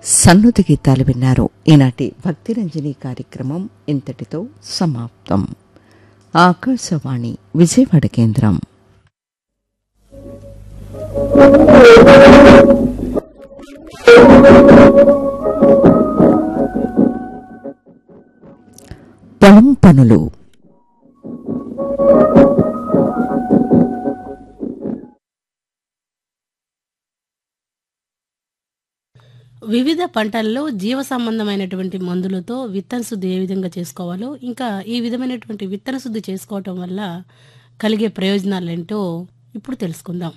సన్నుతి గీతాలు విన్నారు ఈనాటి భక్తిరంజని కార్యక్రమం ఇంతటితో సమాప్తం ఆకాశవాణి విజయవాడ కేంద్రం పొలం పనులు వివిధ పంటల్లో జీవ సంబంధమైనటువంటి మందులతో విత్తన శుద్ధి ఏ విధంగా చేసుకోవాలో ఇంకా ఈ విధమైనటువంటి విత్తన శుద్ధి చేసుకోవటం వల్ల కలిగే ప్రయోజనాలు ఏంటో ఇప్పుడు తెలుసుకుందాం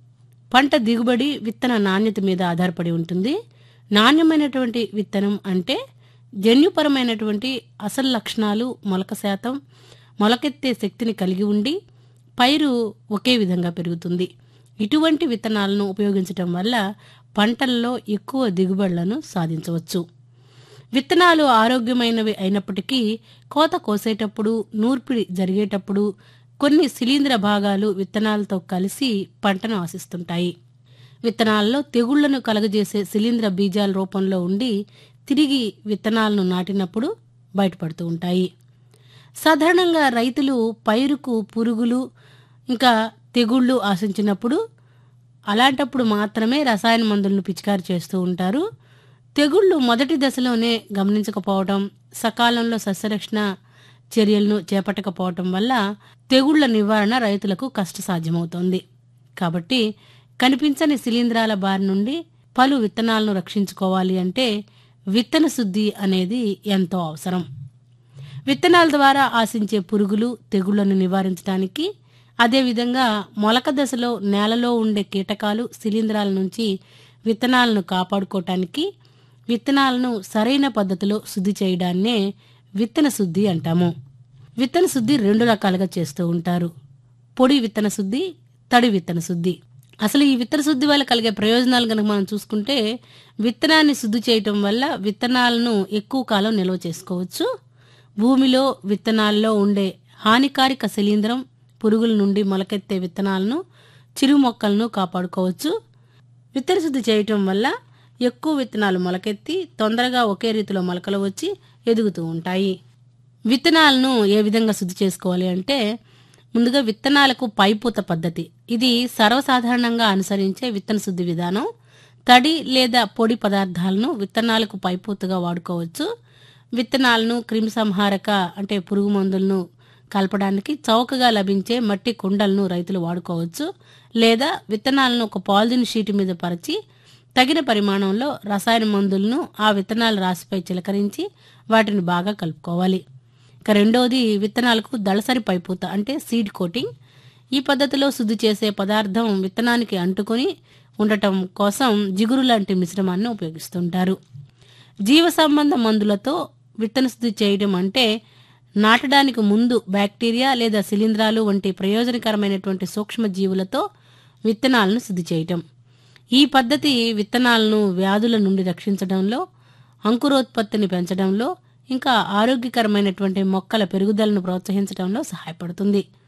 పంట దిగుబడి విత్తన నాణ్యత మీద ఆధారపడి ఉంటుంది నాణ్యమైనటువంటి విత్తనం అంటే జన్యుపరమైనటువంటి అసలు లక్షణాలు మొలక శాతం మొలకెత్తే శక్తిని కలిగి ఉండి పైరు ఒకే విధంగా పెరుగుతుంది ఇటువంటి విత్తనాలను ఉపయోగించటం వల్ల పంటల్లో ఎక్కువ దిగుబడులను సాధించవచ్చు విత్తనాలు ఆరోగ్యమైనవి అయినప్పటికీ కోత కోసేటప్పుడు నూర్పిడి జరిగేటప్పుడు కొన్ని శిలీంద్ర భాగాలు విత్తనాలతో కలిసి పంటను ఆశిస్తుంటాయి విత్తనాల్లో తెగుళ్లను కలగజేసే శిలీంద్ర బీజాల రూపంలో ఉండి తిరిగి విత్తనాలను నాటినప్పుడు బయటపడుతూ ఉంటాయి సాధారణంగా రైతులు పైరుకు పురుగులు ఇంకా తెగుళ్ళు ఆశించినప్పుడు అలాంటప్పుడు మాత్రమే రసాయన మందులను పిచికారి చేస్తూ ఉంటారు తెగుళ్ళు మొదటి దశలోనే గమనించకపోవడం సకాలంలో సస్యరక్షణ చర్యలను చేపట్టకపోవటం వల్ల తెగుళ్ల నివారణ రైతులకు కష్టసాధ్యమవుతోంది కాబట్టి కనిపించని శిలీంధ్రాల బారి నుండి పలు విత్తనాలను రక్షించుకోవాలి అంటే విత్తన శుద్ధి అనేది ఎంతో అవసరం విత్తనాల ద్వారా ఆశించే పురుగులు తెగుళ్లను నివారించడానికి అదేవిధంగా మొలక దశలో నేలలో ఉండే కీటకాలు శిలీంధ్రాల నుంచి విత్తనాలను కాపాడుకోవటానికి విత్తనాలను సరైన పద్ధతిలో శుద్ధి చేయడాన్నే విత్తన శుద్ధి అంటాము విత్తన శుద్ధి రెండు రకాలుగా చేస్తూ ఉంటారు పొడి విత్తన శుద్ధి తడి విత్తన శుద్ధి అసలు ఈ విత్తన శుద్ధి వల్ల కలిగే ప్రయోజనాలు కనుక మనం చూసుకుంటే విత్తనాన్ని శుద్ధి చేయటం వల్ల విత్తనాలను ఎక్కువ కాలం నిల్వ చేసుకోవచ్చు భూమిలో విత్తనాల్లో ఉండే హానికారక శిలీంద్రం పురుగుల నుండి మొలకెత్తే విత్తనాలను చిరు మొక్కలను కాపాడుకోవచ్చు విత్తన శుద్ధి చేయటం వల్ల ఎక్కువ విత్తనాలు మొలకెత్తి తొందరగా ఒకే రీతిలో మొలకలు వచ్చి ఎదుగుతూ ఉంటాయి విత్తనాలను ఏ విధంగా శుద్ధి చేసుకోవాలి అంటే ముందుగా విత్తనాలకు పైపూత పద్ధతి ఇది సర్వసాధారణంగా అనుసరించే విత్తన శుద్ధి విధానం తడి లేదా పొడి పదార్థాలను విత్తనాలకు పైపూతగా వాడుకోవచ్చు విత్తనాలను క్రిమిసంహారక అంటే పురుగు మందులను కలపడానికి చౌకగా లభించే మట్టి కుండలను రైతులు వాడుకోవచ్చు లేదా విత్తనాలను ఒక పాలిథిన్ షీట్ మీద పరిచి తగిన పరిమాణంలో రసాయన మందులను ఆ విత్తనాల రాశిపై చిలకరించి వాటిని బాగా కలుపుకోవాలి ఇక రెండవది విత్తనాలకు దళసరి పైపూత అంటే సీడ్ కోటింగ్ ఈ పద్ధతిలో శుద్ధి చేసే పదార్థం విత్తనానికి అంటుకొని ఉండటం కోసం జిగురు లాంటి మిశ్రమాన్ని ఉపయోగిస్తుంటారు జీవ సంబంధ మందులతో విత్తన శుద్ధి చేయడం అంటే నాటడానికి ముందు బ్యాక్టీరియా లేదా శిలీంధ్రాలు వంటి ప్రయోజనకరమైనటువంటి సూక్ష్మ జీవులతో విత్తనాలను శుద్ధి చేయటం ఈ పద్ధతి విత్తనాలను వ్యాధుల నుండి రక్షించడంలో అంకురోత్పత్తిని పెంచడంలో ఇంకా ఆరోగ్యకరమైనటువంటి మొక్కల పెరుగుదలను ప్రోత్సహించడంలో సహాయపడుతుంది